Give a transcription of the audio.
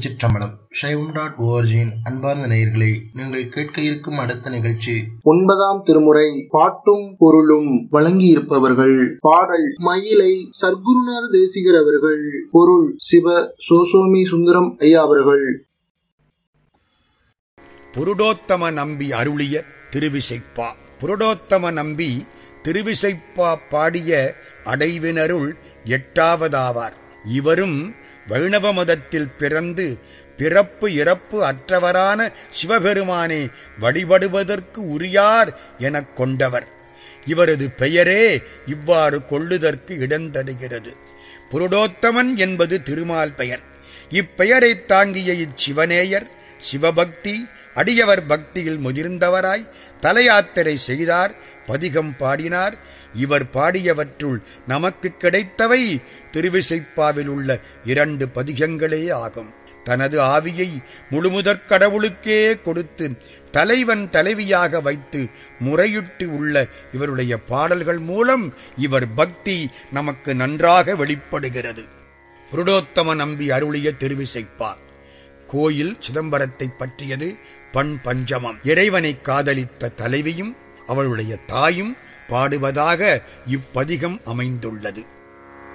சிற்றம்பலம் சைவம் டாட் ஓஆர்ஜியின் அன்பார்ந்த நேயர்களே நீங்கள் கேட்க இருக்கும் அடுத்த நிகழ்ச்சி ஒன்பதாம் திருமுறை பாட்டும் பொருளும் வழங்கியிருப்பவர்கள் பாடல் மயிலை சர்க்குருநாத தேசிகர் அவர்கள் பொருள் சிவ சோசோமி சுந்தரம் ஐயா அவர்கள் புருடோத்தம நம்பி அருளிய திருவிசைப்பா புருடோத்தம நம்பி திருவிசைப்பா பாடிய அடைவினருள் எட்டாவதாவார் இவரும் வைணவ மதத்தில் பிறந்து பிறப்பு இறப்பு அற்றவரான சிவபெருமானே வழிபடுவதற்கு உரியார் எனக் கொண்டவர் இவரது பெயரே இவ்வாறு கொள்ளுதற்கு இடந்தருகிறது புருடோத்தமன் என்பது திருமால் பெயர் இப்பெயரைத் தாங்கிய இச்சிவனேயர் சிவபக்தி அடியவர் பக்தியில் முதிர்ந்தவராய் தலையாத்திரை செய்தார் பதிகம் பாடினார் இவர் பாடியவற்றுள் நமக்கு கிடைத்தவை திருவிசைப்பாவில் உள்ள இரண்டு பதிகங்களே ஆகும் தனது ஆவியை முழுமுதற் கடவுளுக்கே கொடுத்து தலைவன் தலைவியாக வைத்து முறையிட்டு உள்ள இவருடைய பாடல்கள் மூலம் இவர் பக்தி நமக்கு நன்றாக வெளிப்படுகிறது புருடோத்தம நம்பி அருளிய திருவிசைப்பா கோயில் சிதம்பரத்தை பற்றியது பண் பஞ்சமம் இறைவனை காதலித்த தலைவியும் அவளுடைய தாயும் பாடுவதாக இப்பதிகம் அமைந்துள்ளது